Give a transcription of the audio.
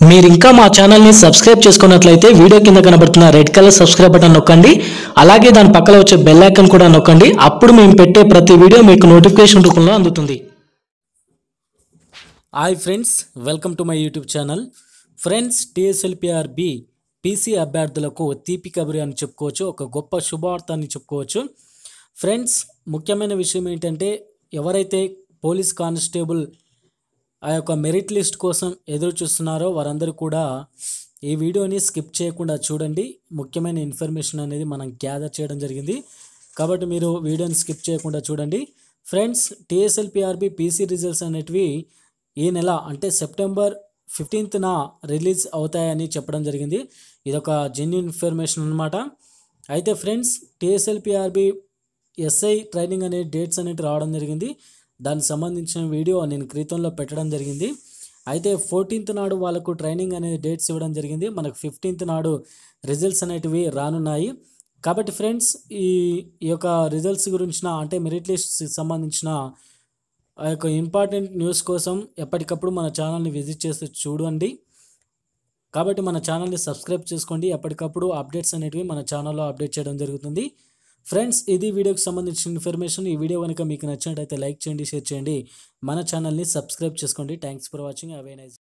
మీరు ఇంకా మా ఛానల్ని సబ్స్క్రైబ్ చేసుకున్నట్లయితే వీడియో కింద కనబడుతున్న రెడ్ కలర్ సబ్స్క్రైబ్ బటన్ నొక్కండి అలాగే దాని పక్కన వచ్చే బెల్ ఐకాన్ కూడా నొక్కండి అప్పుడు మేము పెట్టే ప్రతి వీడియో మీకు నోటిఫికేషన్ రూపంలో అందుతుంది hi friends welcome to my YouTube channel friends TSLPRB PC అభ్యర్థులకు తీపి కబురి అని చెప్పుకోవచ్చు ఒక గొప్ప శుభవార్త అని చెప్పుకోవచ్చు ఫ్రెండ్స్ ముఖ్యమైన విషయం ఏంటంటే ఎవరైతే పోలీస్ కానిస్టేబుల్ ఆ యొక్క మెరిట్ లిస్ట్ కోసం ఎదురు చూస్తున్నారో వారందరూ కూడా ఈ వీడియోని స్కిప్ చేయకుండా చూడండి ముఖ్యమైన ఇన్ఫర్మేషన్ అనేది మనం గ్యాదర్ చేయడం జరిగింది కాబట్టి మీరు వీడియోని స్కిప్ చేయకుండా చూడండి ఫ్రెండ్స్ టీఎస్ఎల్పిఆర్బి పీసీ రిజల్ట్స్ అనేటివి ఈ నెల అంటే సెప్టెంబర్ ఫిఫ్టీన్త్న రిలీజ్ అవుతాయని చెప్పడం జరిగింది ఇదొక జెన్యున్ ఇన్ఫర్మేషన్ అనమాట అయితే ఫ్రెండ్స్ టీఎస్ఎల్పిఆర్బి ఎస్ఐ ట్రైనింగ్ అనే డేట్స్ అనేవి రావడం జరిగింది దానికి సంబంధించిన వీడియో నేను క్రితంలో పెట్టడం జరిగింది అయితే ఫోర్టీన్త్ నాడు వాళ్ళకు ట్రైనింగ్ అనేది డేట్స్ ఇవ్వడం జరిగింది మనకు ఫిఫ్టీన్త్ నాడు రిజల్ట్స్ అనేటివి రానున్నాయి కాబట్టి ఫ్రెండ్స్ ఈ ఈ యొక్క రిజల్ట్స్ గురించిన అంటే మెరిట్ లిస్ట్ సంబంధించిన ఆ యొక్క ఇంపార్టెంట్ న్యూస్ కోసం ఎప్పటికప్పుడు మన ఛానల్ని విజిట్ చేసి చూడండి కాబట్టి మన ఛానల్ని సబ్స్క్రైబ్ చేసుకోండి ఎప్పటికప్పుడు అప్డేట్స్ అనేటివి మన ఛానల్లో అప్డేట్ చేయడం జరుగుతుంది ఫ్రెండ్స్ ఇది వీడియోకి సంబంధించిన ఇన్ఫర్మేషన్ ఈ వీడియో కనుక మీకు నచ్చినట్టయితే లైక్ చేయండి షేర్ చేయండి మన ఛానల్ని సబ్స్క్రైబ్ చేసుకోండి thanks for watching have nice